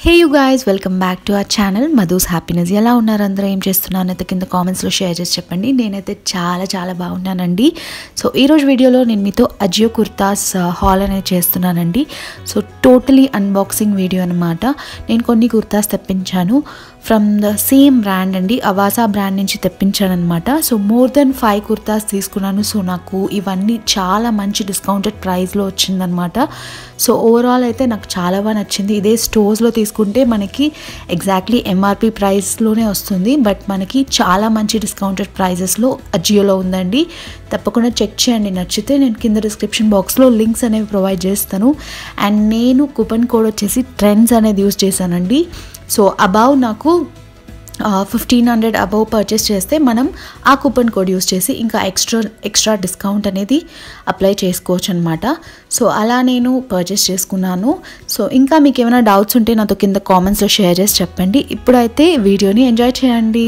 hey you guys welcome back to our channel Madhu's happiness ఎలా ఉన్నారు అందరూ ఏం చేస్తున్నారు అయితే కింద కామెంట్స్లో షేర్ చేసి చెప్పండి నేనైతే చాలా చాలా బాగున్నానండి సో ఈరోజు వీడియోలో నేను మీతో అజియో కుర్తాస్ హాల్ అనేది చేస్తున్నానండి సో టోటలీ అన్బాక్సింగ్ వీడియో అనమాట నేను కొన్ని కుర్తాస్ తెప్పించాను ఫ్రమ్ ద సేమ్ బ్రాండ్ అండి అవాసా బ్రాండ్ నుంచి తెప్పించాను అనమాట so more than five kurtas తీసుకున్నాను సో నాకు ఇవన్నీ చాలా మంచి డిస్కౌంటెడ్ ప్రైస్లో వచ్చిందనమాట సో ఓవరాల్ అయితే నాకు చాలా బాగా నచ్చింది ఇదే స్టోర్స్లో తీసుకుంటే మనకి ఎగ్జాక్ట్లీ ఎంఆర్పి ప్రైస్లోనే వస్తుంది బట్ మనకి చాలా మంచి డిస్కౌంటెడ్ ప్రైజెస్లో అజియోలో ఉందండి తప్పకుండా చెక్ చేయండి నచ్చితే నేను కింద డిస్క్రిప్షన్ బాక్స్లో లింక్స్ అనేవి ప్రొవైడ్ చేస్తాను అండ్ నేను కూపన్ కోడ్ వచ్చేసి ట్రెండ్స్ అనేది యూస్ చేశానండి సో అబౌవ్ నాకు ఫిఫ్టీన్ హండ్రెడ్ అబవ్ పర్చేస్ చేస్తే మనం ఆ కూపన్ కోడ్ యూస్ చేసి ఇంకా ఎక్స్ట్రా ఎక్స్ట్రా డిస్కౌంట్ అనేది అప్లై చేసుకోవచ్చు అనమాట సో అలా నేను పర్చేస్ చేసుకున్నాను సో ఇంకా మీకు ఏమైనా డౌట్స్ ఉంటే నాతో కింద కామెంట్స్లో షేర్ చేసి చెప్పండి ఇప్పుడైతే వీడియోని ఎంజాయ్ చేయండి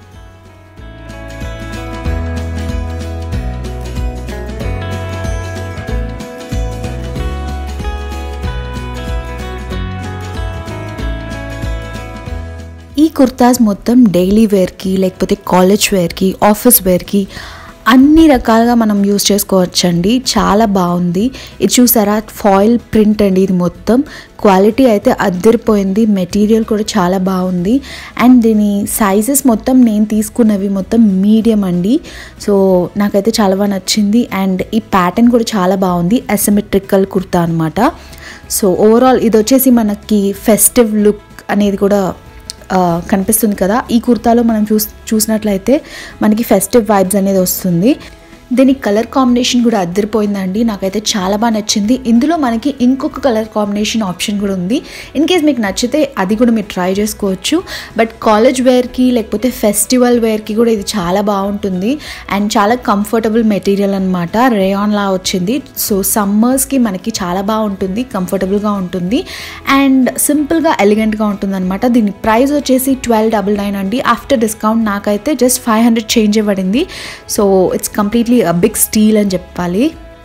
ఈ కుర్తాస్ మొత్తం డైలీ వేర్కి లేకపోతే కాలేజ్ వేర్కి ఆఫీస్ వేర్కి అన్ని రకాలుగా మనం యూస్ చేసుకోవచ్చండి చాలా బాగుంది ఇది చూసారా ఫాయిల్ ప్రింట్ అండి ఇది మొత్తం క్వాలిటీ అయితే అద్దరిపోయింది మెటీరియల్ కూడా చాలా బాగుంది అండ్ దీని సైజెస్ మొత్తం నేను తీసుకున్నవి మొత్తం మీడియం అండి సో నాకైతే చాలా బాగా నచ్చింది అండ్ ఈ ప్యాటర్న్ కూడా చాలా బాగుంది అసిమెట్రికల్ కుర్తా అనమాట సో ఓవరాల్ ఇది వచ్చేసి మనకి ఫెస్టివ్ లుక్ అనేది కూడా కనిపిస్తుంది కదా ఈ కుర్తాలో మనం చూస్ చూసినట్లయితే మనకి ఫెస్టివ్ వైబ్స్ అనేది వస్తుంది దీని కలర్ కాంబినేషన్ కూడా అద్దరిపోయిందండి నాకైతే చాలా బాగా నచ్చింది ఇందులో మనకి ఇంకొక కలర్ కాంబినేషన్ ఆప్షన్ కూడా ఉంది ఇన్ కేస్ మీకు నచ్చితే అది కూడా మీరు ట్రై చేసుకోవచ్చు బట్ కాలేజ్ వేర్కి లేకపోతే ఫెస్టివల్ వేర్కి కూడా ఇది చాలా బాగుంటుంది అండ్ చాలా కంఫర్టబుల్ మెటీరియల్ అనమాట రేయాన్లా వచ్చింది సో సమ్మర్స్కి మనకి చాలా బాగుంటుంది కంఫర్టబుల్గా ఉంటుంది అండ్ సింపుల్గా ఎలిగెంట్గా ఉంటుంది అనమాట దీని ప్రైస్ వచ్చేసి ట్వెల్వ్ డబల్ నైన్ అండి ఆఫ్టర్ డిస్కౌంట్ నాకైతే జస్ట్ ఫైవ్ హండ్రెడ్ చేంజ్ పడింది so it's completely big steal అని చెప్పాలి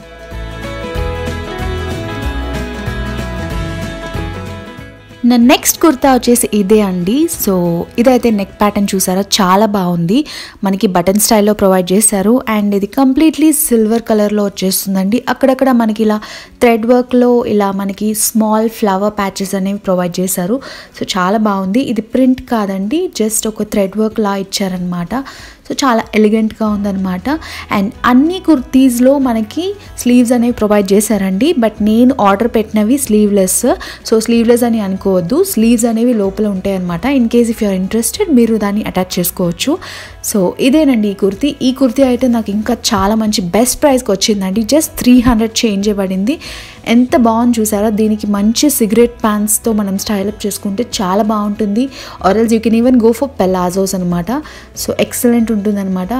నా నెక్స్ట్ కుర్తా వచ్చేసి ఇదే అండి సో ఇదైతే నెక్ ప్యాటర్న్ చూసారా చాలా బాగుంది మనకి బటన్ స్టైల్లో ప్రొవైడ్ చేశారు అండ్ ఇది కంప్లీట్లీ సిల్వర్ కలర్లో వచ్చేస్తుందండి అక్కడక్కడ మనకి ఇలా థ్రెడ్ వర్క్లో ఇలా మనకి స్మాల్ ఫ్లవర్ ప్యాచెస్ అనేవి ప్రొవైడ్ చేశారు సో చాలా బాగుంది ఇది ప్రింట్ కాదండి జస్ట్ ఒక థ్రెడ్ వర్క్ లా ఇచ్చారనమాట సో చాలా ఎలిగెంట్గా ఉందన్నమాట అండ్ అన్ని కుర్తీస్లో మనకి స్లీవ్స్ అనేవి ప్రొవైడ్ చేశారండి బట్ నేను ఆర్డర్ పెట్టినవి స్లీవ్లెస్ సో స్లీవ్లెస్ అని అనుకోవద్దు స్లీవ్స్ అనేవి లోపల ఉంటాయి అనమాట in case if you're interested మీరు దాన్ని అటాచ్ చేసుకోవచ్చు సో ఇదేనండి ఈ కుర్తీ ఈ కుర్తీ అయితే నాకు ఇంకా చాలా మంచి బెస్ట్ ప్రైస్కి వచ్చిందండి జస్ట్ త్రీ హండ్రెడ్ చేంజ్ ఇవ్వబడింది ఎంత బాగుంది చూసారా దీనికి మంచి సిగరెట్ ప్యాంట్స్తో మనం స్టైలప్ చేసుకుంటే చాలా బాగుంటుంది or else you can even go for palazzos అనమాట సో ఎక్సలెంట్ ఉంటుందన్నమాట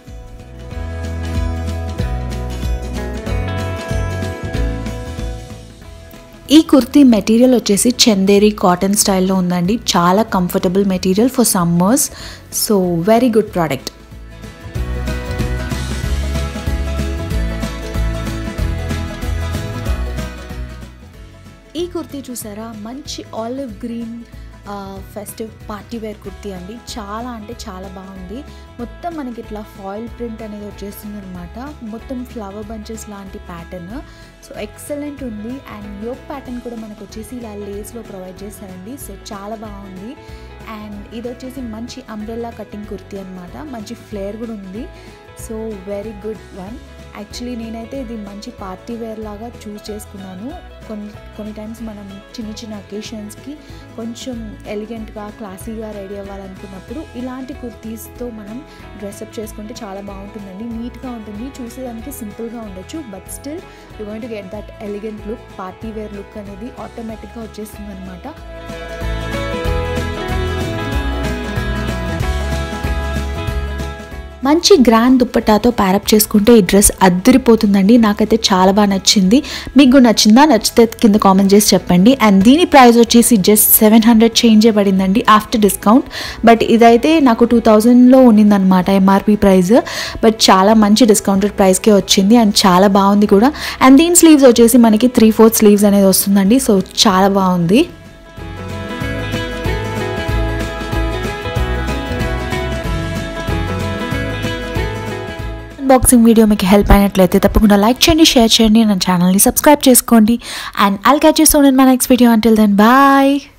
ఈ కుర్తీ మెటీరియల్ వచ్చేసి చందేరి కాటన్ స్టైల్లో ఉందండి చాలా comfortable material for summers so very good product ఈ కుర్తీ చూసారా మంచి olive green festive party wear kurti అండి చాలా అంటే చాలా బాగుంది మొత్తం మనకి ఇట్లా ఫాయిల్ ప్రింట్ అనేది వచ్చేస్తుంది అనమాట మొత్తం ఫ్లవర్ బంచెస్ లాంటి ప్యాటర్న్ సో ఎక్సలెంట్ ఉంది అండ్ యోక్ ప్యాటర్న్ కూడా మనకు వచ్చేసి ఇలా లేస్లో ప్రొవైడ్ చేశారండి సో చాలా బాగుంది అండ్ ఇది వచ్చేసి మంచి అంబ్రెల్లా కటింగ్ కుర్తీ అనమాట మంచి ఫ్లేర్ కూడా ఉంది so very good one actually నేనైతే ఇది మంచి పార్టీ వేర్ లాగా చూస్ చేసుకున్నాను కొన్ని కొన్ని టైమ్స్ మనం చిన్న చిన్న అకేషన్స్కి కొంచెం ఎలిగెంట్గా క్లాసీగా రెడీ అవ్వాలనుకున్నప్పుడు ఇలాంటి కుర్తీస్తో మనం డ్రెస్అప్ చేసుకుంటే చాలా బాగుంటుందండి నీట్గా ఉంటుంది చూసేదానికి సింపుల్గా ఉండొచ్చు but still you going to get that elegant look party wear look అనేది ఆటోమేటిక్గా వచ్చేస్తుంది అనమాట మంచి గ్రాండ్ దుప్పటాతో ప్యారప్ చేసుకుంటే ఈ డ్రెస్ అద్దరిపోతుందండి నాకైతే చాలా బాగా నచ్చింది మీకు కూడా నచ్చిందా నచ్చితే కింద కామెంట్ చేసి చెప్పండి అండ్ దీని ప్రైస్ వచ్చేసి జస్ట్ సెవెన్ హండ్రెడ్ చేంజ్ పడిందండి ఆఫ్టర్ డిస్కౌంట్ బట్ ఇదైతే నాకు టూ థౌజండ్లో ఉన్నిందనమాట ఎంఆర్పి ప్రైస్ బట్ చాలా మంచి డిస్కౌంటెడ్ ప్రైస్కే వచ్చింది అండ్ చాలా బాగుంది కూడా అండ్ దీని స్లీవ్స్ వచ్చేసి మనకి త్రీ ఫోర్త్ స్లీవ్స్ అనేది వస్తుందండి సో చాలా బాగుంది అన్బాక్సింగ్ వీడియో మీకు హెల్ప్ అయినట్లయితే తప్పకుండా లైక్ చేయండి షేర్ చేయండి నా ఛానల్ని సబ్స్క్రైబ్ చేసుకోండి and I'll catch you soon in my next video until then bye